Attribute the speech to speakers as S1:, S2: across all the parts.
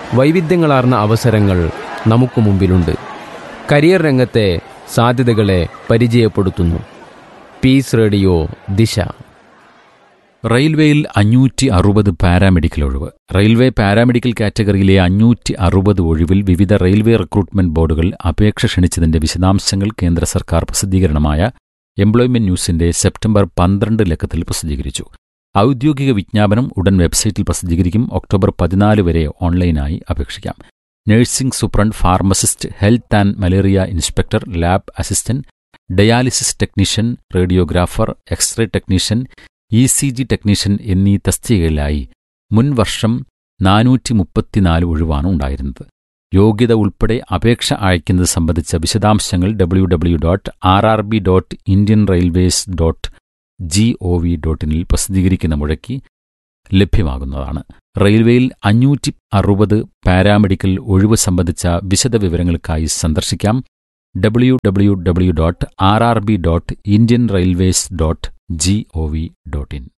S1: വൈവിധ്യങ്ങളാർന്ന അവസരങ്ങൾ നമുക്ക് മുമ്പിലുണ്ട് കരിയർ രംഗത്തെ സാധ്യതകളെ പരിചയപ്പെടുത്തുന്നു പീസ് റേഡിയോ ദിശ
S2: റെയിൽവേയിൽ അഞ്ഞൂറ്റി അറുപത് പാരാമെഡിക്കൽ ഒഴിവ് റെയിൽവേ പാരാമെഡിക്കൽ കാറ്റഗറിയിലെ അഞ്ഞൂറ്റി അറുപത് ഒഴിവിൽ വിവിധ റെയിൽവേ റിക്രൂട്ട്മെന്റ് ബോർഡുകൾ അപേക്ഷ ക്ഷണിച്ചതിന്റെ വിശദാംശങ്ങൾ കേന്ദ്ര സർക്കാർ പ്രസിദ്ധീകരണമായ എംപ്ലോയ്മെന്റ് ന്യൂസിന്റെ സെപ്റ്റംബർ പന്ത്രണ്ട് ലക്കത്തിൽ പ്രസിദ്ധീകരിച്ചു ഔദ്യോഗിക വിജ്ഞാപനം ഉടൻ വെബ്സൈറ്റിൽ പ്രസിദ്ധീകരിക്കും ഒക്ടോബർ പതിനാല് വരെ ഓൺലൈനായി അപേക്ഷിക്കാം nursing superintendent pharmacist health and malaria inspector lab assistant dialysis technician radiographer X ray technician E C G technician എന്നീ തസ്തികകളിലായി മുൻ വർഷം നാനൂറ്റി മുപ്പത്തിനാല് ഒഴിവാണ് ഉണ്ടായിരുന്നത് യോഗ്യത ഉൾപ്പെടെ അപേക്ഷ അയക്കുന്നത് സംബന്ധിച്ച വിശദാംശങ്ങൾ W W dot R R B dot Indian railways dot G O V dot ഇനിൽ പ്രസിദ്ധീകരിക്കുന്ന മുഴക്കി ലഭ്യമാകുന്നതാണ് റെയിൽവേയിൽ അഞ്ഞൂറ്റി അറുപത് പാരാമെഡിക്കൽ ഒഴിവ് സംബന്ധിച്ച വിശദ വിവരങ്ങൾക്കായി സന്ദർശിക്കാം W W W dot R R B dot Indian railways dot G O V dot in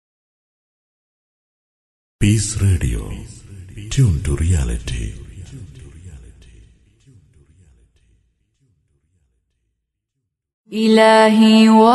S3: Peace Radio. Tune to reality.
S4: إلهي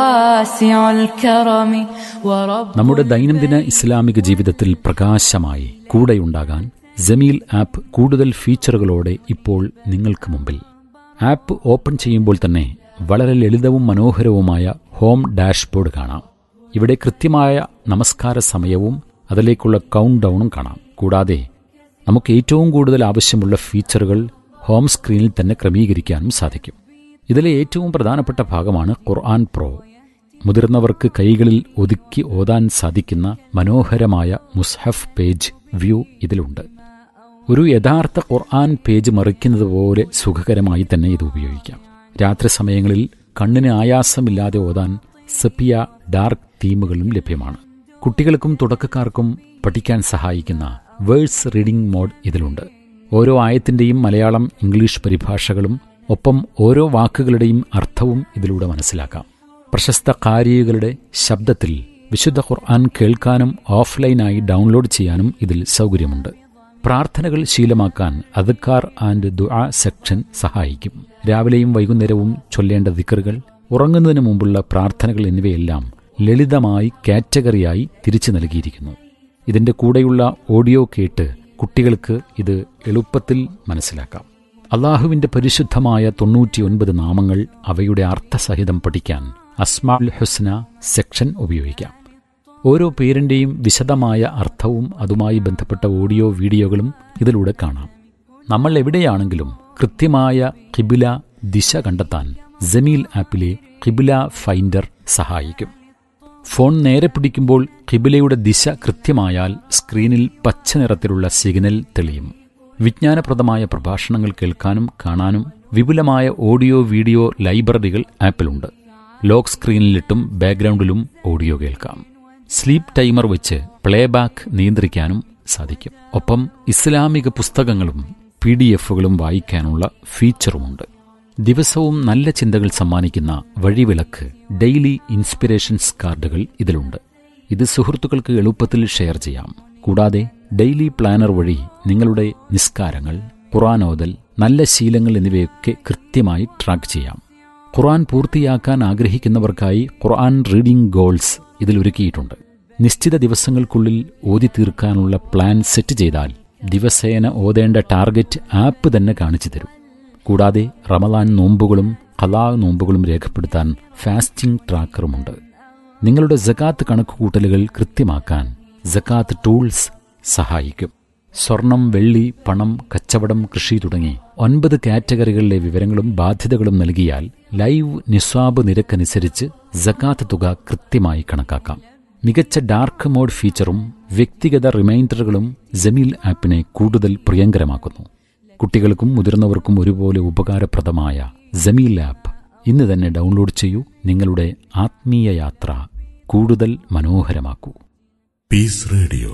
S4: واسع الكرم ورب
S2: നമ്മുടെ ദൈനംദിന ഇസ്ലാമിക ജീവിതത്തിൽ പ്രകാശമായി കൂടെയുണ്ടാകാൻ ജമീൽ ആപ്പ് കൂടുതൽ ഫീച്ചറുകളോടെ ഇപ്പോൾ നിങ്ങൾക്ക് മുമ്പിൽ ആപ്പ് ഓപ്പൺ ചെയ്യുമ്പോൾ തന്നെ വളരെ ലളിതവും മനോഹരവുമായ ഹോം ഡാഷ്ബോർഡ് കാണാം ഇവിടെ കൃത്യമായ നമസ്കാര സമയവും അതിലേക്കുള്ള കൗണ്ട് ഡൗണും കാണാം കൂടാതെ നമുക്ക് ഏറ്റവും കൂടുതൽ ആവശ്യമുള്ള ഫീച്ചറുകൾ ഹോം സ്ക്രീനിൽ തന്നെ ക്രമീകരിക്കാനും സാധിക്കും ഇതിലെ ഏറ്റവും പ്രധാനപ്പെട്ട ഭാഗമാണ് ഖുർആൻ പ്രോ മുതിർന്നവർക്ക് കൈകളിൽ ഒതുക്കി ഓതാൻ സാധിക്കുന്ന മനോഹരമായ മുസ്ഹഫ് പേജ് വ്യൂ ഇതിലുണ്ട് ഒരു യഥാർത്ഥ ഖുർആൻ പേജ് മറിക്കുന്നത് പോലെ സുഖകരമായി തന്നെ ഇത് ഉപയോഗിക്കാം രാത്രി സമയങ്ങളിൽ കണ്ണിന് ആയാസമില്ലാതെ ഓതാൻ സെപ്പിയ ഡാർക്ക് തീമുകളും ലഭ്യമാണ് കുട്ടികൾക്കും തുടക്കക്കാർക്കും പഠിക്കാൻ സഹായിക്കുന്ന വേഴ്സ് റീഡിംഗ് മോഡ് ഇതിലുണ്ട് ഓരോ ആയത്തിന്റെയും മലയാളം ഇംഗ്ലീഷ് പരിഭാഷകളും ഒപ്പം ഓരോ വാക്കുകളുടെയും അർത്ഥവും ഇതിലൂടെ മനസ്സിലാക്കാം പ്രശസ്ത കാരികളുടെ ശബ്ദത്തിൽ വിശുദ്ധ ഖുർആൻ കേൾക്കാനും ഓഫ്ലൈനായി ഡൗൺലോഡ് ചെയ്യാനും ഇതിൽ സൗകര്യമുണ്ട് പ്രാർത്ഥനകൾ ശീലമാക്കാൻ അദ്ക്കാർ ആൻഡ് ദുആ സെക്ഷൻ സഹായിക്കും രാവിലെയും വൈകുന്നേരവും ചൊല്ലേണ്ട ദിക്കറുകൾ ഉറങ്ങുന്നതിന് മുമ്പുള്ള പ്രാർത്ഥനകൾ എന്നിവയെല്ലാം ലളിതമായി കാറ്റഗറിയായി തിരിച്ചു നൽകിയിരിക്കുന്നു ഇതിന്റെ കൂടെയുള്ള ഓഡിയോ കേട്ട് കുട്ടികൾക്ക് ഇത് എളുപ്പത്തിൽ മനസ്സിലാക്കാം അള്ളാഹുവിന്റെ പരിശുദ്ധമായ തൊണ്ണൂറ്റിയൊൻപത് നാമങ്ങൾ അവയുടെ അർത്ഥസഹിതം പഠിക്കാൻ അസ്മാഉൽ ഹുസ്ന സെക്ഷൻ ഉപയോഗിക്കാം ഓരോ പേരിന്റെയും വിശദമായ അർത്ഥവും അതുമായി ബന്ധപ്പെട്ട ഓഡിയോ വീഡിയോകളും ഇതിലൂടെ കാണാം നമ്മൾ എവിടെയാണെങ്കിലും കൃത്യമായ കിബില ദിശ കണ്ടെത്താൻ ജമീൽ ആപ്പിലെ കിബില ഫൈൻഡർ സഹായിക്കും ഫോൺ നേരെ പിടിക്കുമ്പോൾ കിബിലയുടെ ദിശ കൃത്യമായാൽ സ്ക്രീനിൽ പച്ച നിറത്തിലുള്ള സിഗ്നൽ തെളിയും വിജ്ഞാനപ്രദമായ പ്രഭാഷണങ്ങൾ കേൾക്കാനും കാണാനും വിപുലമായ ഓഡിയോ വീഡിയോ ലൈബ്രറികൾ ആപ്പിലുണ്ട് ലോക്ക് സ്ക്രീനിലിട്ടും ബാക്ക്ഗ്രൗണ്ടിലും ഓഡിയോ കേൾക്കാം സ്ലീപ്പ് ടൈമർ വെച്ച് പ്ലേബാക്ക് നിയന്ത്രിക്കാനും സാധിക്കും ഒപ്പം ഇസ്ലാമിക പുസ്തകങ്ങളും പി ഡി എഫുകളും വായിക്കാനുള്ള ഫീച്ചറുമുണ്ട് ദിവസവും നല്ല ചിന്തകൾ സമ്മാനിക്കുന്ന വഴിവിളക്ക് ഡെയിലി ഇൻസ്പിറേഷൻസ് കാർഡുകൾ ഇതിലുണ്ട് ഇത് സുഹൃത്തുക്കൾക്ക് എളുപ്പത്തിൽ ഷെയർ ചെയ്യാം കൂടാതെ ഡെയിലി പ്ലാനർ വഴി നിങ്ങളുടെ നിസ്കാരങ്ങൾ ഖുറാനോദൽ നല്ല ശീലങ്ങൾ എന്നിവയൊക്കെ കൃത്യമായി ട്രാക്ക് ചെയ്യാം ഖുർആൻ പൂർത്തിയാക്കാൻ ആഗ്രഹിക്കുന്നവർക്കായി ഖുർആൻ റീഡിംഗ് ഗോൾസ് ഇതിൽ ഒരുക്കിയിട്ടുണ്ട് നിശ്ചിത ദിവസങ്ങൾക്കുള്ളിൽ ഓതി തീർക്കാനുള്ള പ്ലാൻ സെറ്റ് ചെയ്താൽ ദിവസേന ഓതേണ്ട ടാർഗറ്റ് ആപ്പ് തന്നെ കാണിച്ചു തരും കൂടാതെ റമദാൻ നോമ്പുകളും ഖലാ നോമ്പുകളും രേഖപ്പെടുത്താൻ ഫാസ്റ്റിംഗ് ട്രാക്കറുമുണ്ട് നിങ്ങളുടെ ജക്കാത്ത് കണക്കുകൂട്ടലുകൾ കൃത്യമാക്കാൻ ജക്കാത്ത് ടൂൾസ് സഹായിക്കും സ്വർണം വെള്ളി പണം കച്ചവടം കൃഷി തുടങ്ങി ഒൻപത് കാറ്റഗറികളിലെ വിവരങ്ങളും ബാധ്യതകളും നൽകിയാൽ ലൈവ് നിസ്വാബ് നിരക്കനുസരിച്ച് ജക്കാത്ത് തുക കൃത്യമായി കണക്കാക്കാം മികച്ച ഡാർക്ക് മോഡ് ഫീച്ചറും വ്യക്തിഗത റിമൈൻഡറുകളും ജമീൽ ആപ്പിനെ കൂടുതൽ പ്രിയങ്കരമാക്കുന്നു കുട്ടികൾക്കും മുതിർന്നവർക്കും ഒരുപോലെ ഉപകാരപ്രദമായ ജമീൽ ആപ്പ് ഇന്ന് തന്നെ ഡൗൺലോഡ് ചെയ്യൂ നിങ്ങളുടെ ആത്മീയ യാത്ര കൂടുതൽ മനോഹരമാക്കൂ
S3: Peace Radio.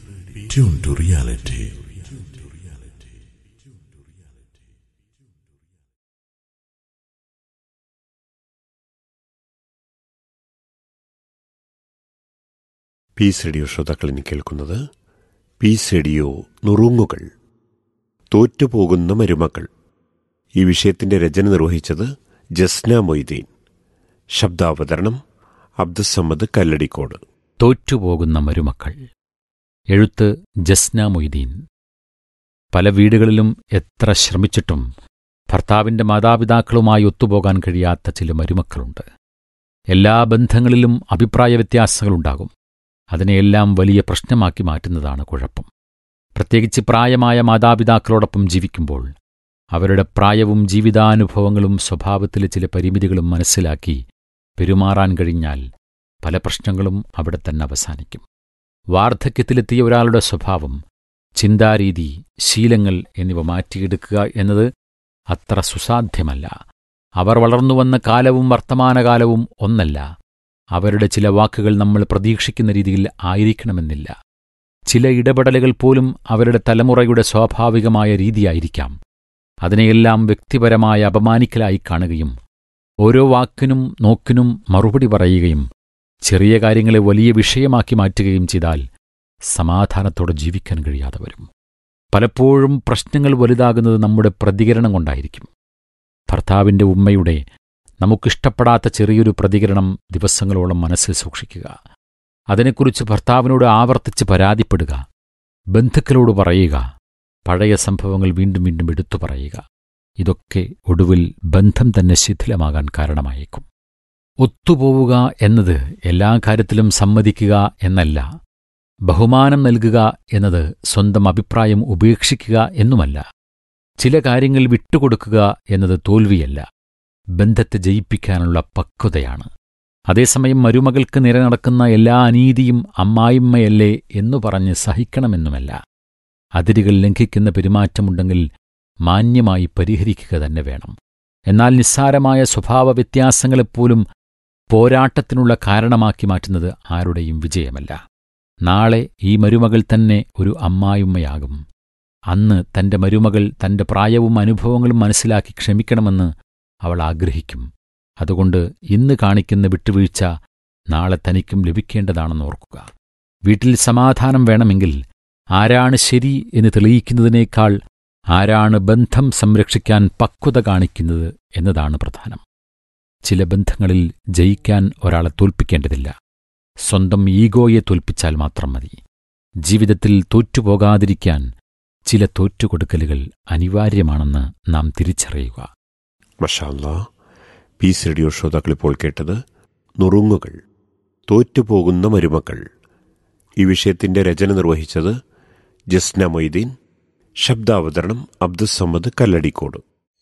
S3: Tune to reality.
S5: Peace radio ശ്രോതാക്കൾ ഇനി കേൾക്കുന്നത് പീസ് റേഡിയോ നുറുങ്ങുകൾ തോറ്റുപോകുന്ന മരുമക്കൾ ഈ വിഷയത്തിന്റെ രചന നിർവഹിച്ചത് ജസ്ന മൊയ്തീൻ ശബ്ദാവതരണം അബ്ദുസമ്മദ് കല്ലടിക്കോട്
S2: തോറ്റുപോകുന്ന മരുമക്കൾ എഴുത്ത് ജസ്ന മൊയ്തീൻ പല വീടുകളിലും എത്ര ശ്രമിച്ചിട്ടും ഭർത്താവിന്റെ മാതാപിതാക്കളുമായി ഒത്തുപോകാൻ കഴിയാത്ത ചില മരുമക്കളുണ്ട് എല്ലാ ബന്ധങ്ങളിലും അഭിപ്രായ വ്യത്യാസങ്ങളുണ്ടാകും അതിനെയെല്ലാം വലിയ പ്രശ്നമാക്കി മാറ്റുന്നതാണ് കുഴപ്പം പ്രത്യേകിച്ച് പ്രായമായ മാതാപിതാക്കളോടൊപ്പം ജീവിക്കുമ്പോൾ അവരുടെ പ്രായവും ജീവിതാനുഭവങ്ങളും സ്വഭാവത്തിലെ ചില പരിമിതികളും മനസ്സിലാക്കി പെരുമാറാൻ കഴിഞ്ഞാൽ പല പ്രശ്നങ്ങളും അവിടെ തന്നെ അവസാനിക്കും വാർദ്ധക്യത്തിലെത്തിയ ഒരാളുടെ സ്വഭാവം ചിന്താരീതി ശീലങ്ങൾ എന്നിവ മാറ്റിയെടുക്കുക എന്നത് അത്ര സുസാധ്യമല്ല അവർ വളർന്നുവന്ന കാലവും വർത്തമാനകാലവും ഒന്നല്ല അവരുടെ ചില വാക്കുകൾ നമ്മൾ പ്രതീക്ഷിക്കുന്ന രീതിയിൽ ആയിരിക്കണമെന്നില്ല ചില ഇടപെടലുകൾ പോലും അവരുടെ തലമുറയുടെ സ്വാഭാവികമായ രീതിയായിരിക്കാം അതിനെയെല്ലാം വ്യക്തിപരമായ അപമാനിക്കലായി കാണുകയും ഓരോ വാക്കിനും നോക്കിനും മറുപടി പറയുകയും ചെറിയ കാര്യങ്ങളെ വലിയ വിഷയമാക്കി മാറ്റുകയും ചെയ്താൽ സമാധാനത്തോടെ ജീവിക്കാൻ കഴിയാതെ വരും പലപ്പോഴും പ്രശ്നങ്ങൾ വലുതാകുന്നത് നമ്മുടെ പ്രതികരണം കൊണ്ടായിരിക്കും ഭർത്താവിൻ്റെ ഉമ്മയുടെ നമുക്കിഷ്ടപ്പെടാത്ത ചെറിയൊരു പ്രതികരണം ദിവസങ്ങളോളം മനസ്സിൽ സൂക്ഷിക്കുക അതിനെക്കുറിച്ച് ഭർത്താവിനോട് ആവർത്തിച്ച് പരാതിപ്പെടുക ബന്ധുക്കളോട് പറയുക പഴയ സംഭവങ്ങൾ വീണ്ടും വീണ്ടും എടുത്തു പറയുക ഇതൊക്കെ ഒടുവിൽ ബന്ധം തന്നെ ശിഥിലമാകാൻ കാരണമായേക്കും ഒത്തുപോവുക എന്നത് എല്ലാ കാര്യത്തിലും സമ്മതിക്കുക എന്നല്ല ബഹുമാനം നൽകുക എന്നത് സ്വന്തം അഭിപ്രായം ഉപേക്ഷിക്കുക എന്നുമല്ല ചില കാര്യങ്ങൾ വിട്ടുകൊടുക്കുക എന്നത് തോൽവിയല്ല ബന്ധത്തെ ജയിപ്പിക്കാനുള്ള പക്വതയാണ് അതേസമയം മരുമകൾക്ക് നിര നടക്കുന്ന എല്ലാ അനീതിയും അമ്മായിമ്മയല്ലേ എന്നു പറഞ്ഞ് സഹിക്കണമെന്നുമല്ല അതിരുകൾ ലംഘിക്കുന്ന പെരുമാറ്റമുണ്ടെങ്കിൽ മാന്യമായി പരിഹരിക്കുക തന്നെ വേണം എന്നാൽ നിസ്സാരമായ സ്വഭാവ വ്യത്യാസങ്ങളെപ്പോലും പോരാട്ടത്തിനുള്ള കാരണമാക്കി മാറ്റുന്നത് ആരുടെയും വിജയമല്ല നാളെ ഈ മരുമകൾ തന്നെ ഒരു അമ്മായിമ്മയാകും അന്ന് തന്റെ മരുമകൾ തന്റെ പ്രായവും അനുഭവങ്ങളും മനസ്സിലാക്കി ക്ഷമിക്കണമെന്ന് അവൾ ആഗ്രഹിക്കും അതുകൊണ്ട് ഇന്ന് കാണിക്കുന്ന വിട്ടുവീഴ്ച നാളെ തനിക്കും ലഭിക്കേണ്ടതാണെന്ന് ഓർക്കുക വീട്ടിൽ സമാധാനം വേണമെങ്കിൽ ആരാണ് ശരി എന്ന് തെളിയിക്കുന്നതിനേക്കാൾ ആരാണ് ബന്ധം സംരക്ഷിക്കാൻ പക്വത കാണിക്കുന്നത് എന്നതാണ് പ്രധാനം ചില ബന്ധങ്ങളിൽ ജയിക്കാൻ ഒരാളെ തോൽപ്പിക്കേണ്ടതില്ല സ്വന്തം ഈഗോയെ തോൽപ്പിച്ചാൽ മാത്രം മതി ജീവിതത്തിൽ തോറ്റുപോകാതിരിക്കാൻ ചില തോറ്റുകൊടുക്കലുകൾ അനിവാര്യമാണെന്ന് നാം തിരിച്ചറിയുക
S5: മഷാല്ല പീസ് റേഡിയോ ശ്രോതാക്കൾ ഇപ്പോൾ കേട്ടത് നുറുങ്ങുകൾ തോറ്റുപോകുന്ന മരുമക്കൾ ഈ വിഷയത്തിന്റെ രചന നിർവഹിച്ചത് ജസ്ന മൊയ്തീൻ ശബ്ദാവതരണം അബ്ദുസമ്മദ് കല്ലടിക്കോട്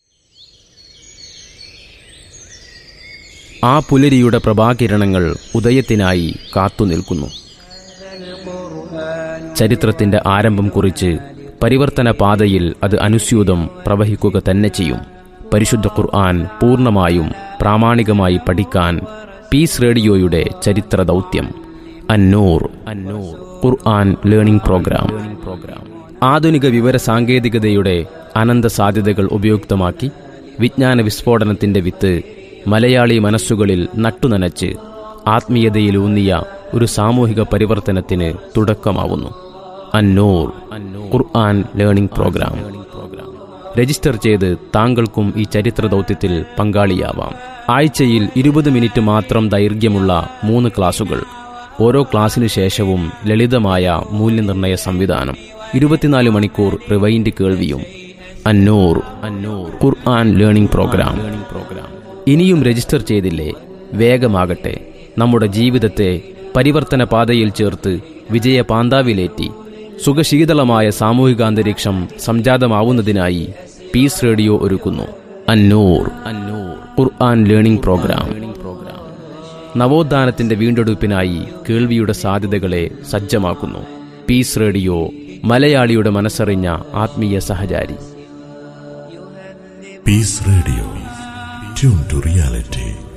S1: ആ പുലരിയുടെ പ്രഭാകിരണങ്ങൾ ഉദയത്തിനായി കാത്തുനിൽക്കുന്നു ചരിത്രത്തിന്റെ ആരംഭം കുറിച്ച് പരിവർത്തന പാതയിൽ അത് അനുസ്യൂതം പ്രവഹിക്കുക തന്നെ ചെയ്യും പരിശുദ്ധ ഖുർആൻ പൂർണ്ണമായും പ്രാമാണികമായി പഠിക്കാൻ പീസ് റേഡിയോയുടെ ചരിത്ര ദൗത്യം അന്നൂർ അന്നൂർ ഖുർആൻ ലേണിംഗ് പ്രോഗ്രാം ആധുനിക വിവര സാങ്കേതികതയുടെ അനന്ത സാധ്യതകൾ ഉപയുക്തമാക്കി വിജ്ഞാന വിസ്ഫോടനത്തിന്റെ വിത്ത് മലയാളി മനസ്സുകളിൽ നട്ടുനനച്ച് ആത്മീയതയിലൂന്നിയ ഒരു സാമൂഹിക പരിവർത്തനത്തിന് തുടക്കമാവുന്നു Annoor Quran learning program register ചെയ്ത് താങ്കൾക്കും ഈ ചരിത്ര ദൗത്യത്തിൽ പങ്കാളിയാവാം ആഴ്ചയിൽ ഇരുപത് മിനിറ്റ് മാത്രം ദൈർഘ്യമുള്ള മൂന്ന് ക്ലാസുകൾ ഓരോ ക്ലാസ്സിനു ശേഷവും ലളിതമായ മൂല്യനിർണ്ണയ സംവിധാനം ഇരുപത്തിനാല് മണിക്കൂർ റിവൈൻഡ് കേൾവിയും അന്നൂർ അന്നൂർ ഖുർആൻ ലേണിംഗ് പ്രോഗ്രാം ഇനിയും രജിസ്റ്റർ ചെയ്തില്ലേ വേഗമാകട്ടെ നമ്മുടെ ജീവിതത്തെ പരിവർത്തന പാതയിൽ ചേർത്ത് വിജയ പാന്താവിലേറ്റി സുഖശീതളമായ സാമൂഹികാന്തരീക്ഷം സംജാതമാവുന്നതിനായി പീസ് റേഡിയോ ഒരുക്കുന്നു അന്നൂർ അന്നൂർ ഖുർആൻ ലേണിംഗ് പ്രോഗ്രാം നവോത്ഥാനത്തിന്റെ വീണ്ടെടുപ്പിനായി കേൾവിയുടെ സാധ്യതകളെ സജ്ജമാക്കുന്നു പീസ് റേഡിയോ മലയാളിയുടെ മനസ്സറിഞ്ഞ ആത്മീയ സഹചാരി
S3: Peace Radio. Tune to reality.